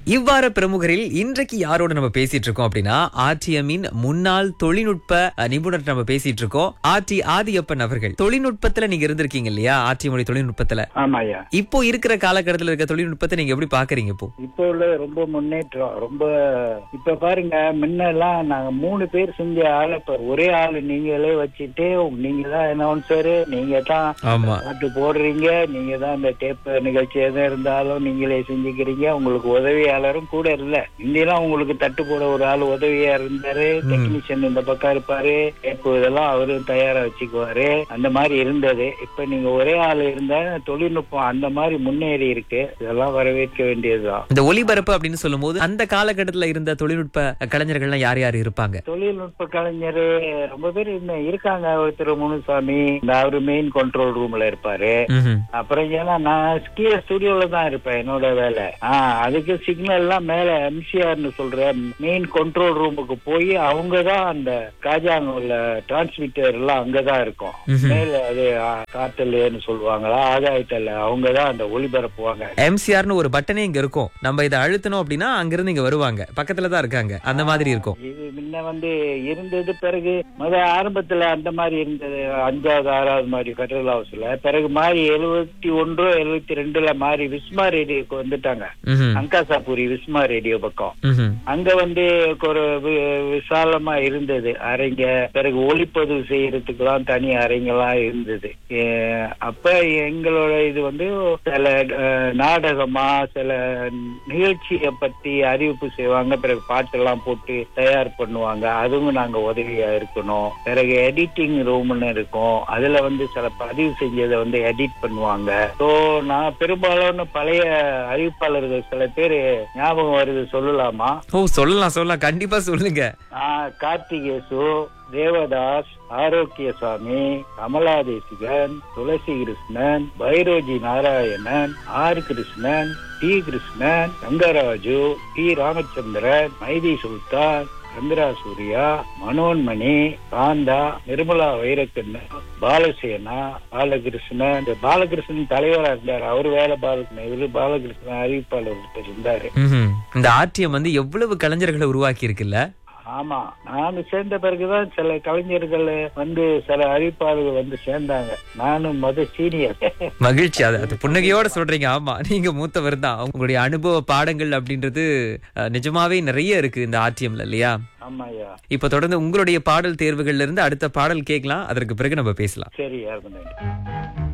இவ்வாறு பிரமுகரில் இன்றைக்கு யாரோட நம்ம பேசிட்டு இருக்கோம் அப்படின்னா ஆர்டிஎம்மின் முன்னாள் தொழில்நுட்ப அஹ், நிபுணர் நம்ம பேசிட்டு இருக்கோம் ஆர்டி ஆதியப்பன் அவர்கள் தொழில்நுட்பத்துல நீங்க இருந்திருக்கீங்க இல்லையா ஆர்டி மொழி தொழில்நுட்பத்துல ஆமாய்யா இப்போ இருக்கிற காலகட்டத்துல இருக்க தொழில்நுட்பத்தை நீங்க எப்படி பாக்குறீங்க இப்போ இப்போ உள்ள ரொம்ப முன்னேற்றம் ரொம்ப இப்ப பாருங்க முன்னெல்லாம் நாங்க மூணு பேர் செஞ்ச ஆளை இப்ப ஒரே ஆளு நீங்களே வச்சுட்டு நீங்க தான் அனௌன்சரு நீங்க தான் ஆமா பாட்டு போடுறீங்க நீங்க தான் இந்த டேப் நிகழ்ச்சி எது இருந்தாலும் நீங்களே செஞ்சுக்கிறீங்க உங்களுக்கு உதவியாளரும் கூட இல்ல இந்தியெல்லாம் உங்களுக்கு தட்டு போட ஒரு ஆள் உதவியா இருந்தாரு டெக்னீஷியன் இந்த பக்கம் இருப்பாரு டேப் இதெல்லாம் அவரும் தயாரா வச்சுக்குவாரு அந்த மாதிரி இருந்தது இப்ப நீங்க ஒரே ஆள் இருந்தா தொழில்நுட்பம் அந்த மாதிரி முன்னேறி இருக்கு இதெல்லாம் வரவேற்க வேண்டியதுதான் இந்த ஒலிபரப்பு அப்படின்னு சொல்லும்போது அந்த காலகட்டத்துல இருந்த தொழில்நுட்ப கலைஞர்கள்லாம் யார் யார் இருப்பாங்க தொழில்நுட்ப கலைஞர் ரொம்ப பேர் இன்னும் இருக்காங்க ஒருத்தர் முனுசாமி இந்த அவரு மெயின் கண்ட்ரோல் ரூம்ல இருப்பாரு ம்ஹும். அப்புறம் ஏன்னா நான் ஸ்கிய ஸ்டுடியோல தான் இருப்பேன் என்னோட வேலை ஆஹ் அதுக்கு சிக்னல் எல்லாம் மேல எம்சிஆர்னு சொல்ற மெயின் கண்ட்ரோல் ரூமுக்கு போய் அவங்க தான் அந்த காஜாங்க உள்ள டிரான்ஸ்மிட்டர் எல்லாம் அங்கதான் இருக்கும் ம்ஹும். மேல அது காட்டல்னு சொல்லுவாங்களா ஆகாயத்தல்ல அவங்க தான் அந்த ஒளிபரப்புவாங்க எம்சிஆர்னு ஒரு பட்டனே இங்க இருக்கும் நம்ம இதை அழுத்தணும் அப்படின்னா அங்கிருந்து இங்க வருவாங்க பக்கத்துல தான் இருக்காங்க அந்த மாதிரி இருக்கும் இது முன்ன வந்து இருந்தது பிறகு முத ஆரம்பத்துல அந்த மாதிரி இருந்தது அஞ்சாவது ஆறாவது மாதிரி பெட்ரோல் ஹவுஸ்ல பிறகு மாறி எழுபத்தி ஒன்றோ எழுபத்தி ரெண்டுல மாறி விஸ்மா ரேடியோக்கு வந்துட்டாங்க ம்ஹும். அங்காசாபுரி விஸ்மா ரேடியோ பக்கம் ம்ஹும். அங்க வந்து ஒரு வி- விசாலமா இருந்தது அறைங்க பிறகு ஒளிப்பதிவு செய்யறதுக்கெல்லாம் தனி அறைங்கெல்லாம் இருந்தது ஏ, அப்ப எங்களோட இது வந்து சில அஹ், நாடகமா சில நிகழ்ச்சியை பத்தி அறிவிப்பு செய்வாங்க பிறகு பாட்டெல்லாம் போட்டு தயார் பண்ணுவாங்க அதுவும் நாங்க உதவியா இருக்கணும் பிறகு எடிட்டிங் ரூம்னு இருக்கும் அதுல வந்து சில பதிவு செஞ்சதை வந்து எடிட் பண்ணுவாங்க ஸோ நான் பெரும்பாலான பழைய அறிவிப்பாளர்கள் சில பேர் ஞாபகம் வருது சொல்லலாமா ஓ சொல்லலாம் சொல்லலாம் கண்டிப்பா சொல்லுங்க ஆஹ் Karthikesu Devadas Arokiasamy Kamaladesikan Thulasi Krishnan Bairoji Narayanan R Krishnan T Krishnan Rangaraju T Ramachandran Maithi Sultan Chandra Surya Manonmani Kantha Nirmala Vairakannan Balasena Balakrishnan இந்த பாலகிருஷ்ணன் தலைவரா இருந்தார் அவர் வேலை பாலகிருஷ்ணன் இவரு பாலகிருஷ்ணன் அறிவிப்பாளர் ஒருத்தர் இருந்தாரு ம்ஹும். இந்த ஆர்டிஎம் வந்து எவ்வளவு கலைஞர்களை உருவாக்கி இருக்குல்ல ஆமா நான் சேர்ந்த பிறகுதான் சில கலைஞர்கள் வந்து சில அறிவிப்பாளர்கள் வந்து சேர்ந்தாங்க நானும் முத சீனியர் மகிழ்ச்சி அது அது புன்னகையோட சொல்றீங்க ஆமா நீங்க மூத்தவர் தான் உங்களுடைய அனுபவ பாடங்கள் அப்படின்றது அஹ், நிஜமாவே நிறைய இருக்கு இந்த ஆர்டிஎம்ல இல்லையா ஆமாய்யா இப்ப தொடர்ந்து உங்களுடைய பாடல் தேர்வுகள்ல இருந்து அடுத்த பாடல் கேட்கலாம் அதற்கு பிறகு நம்ம பேசலாம் சரி யாருக்கும் நன்றி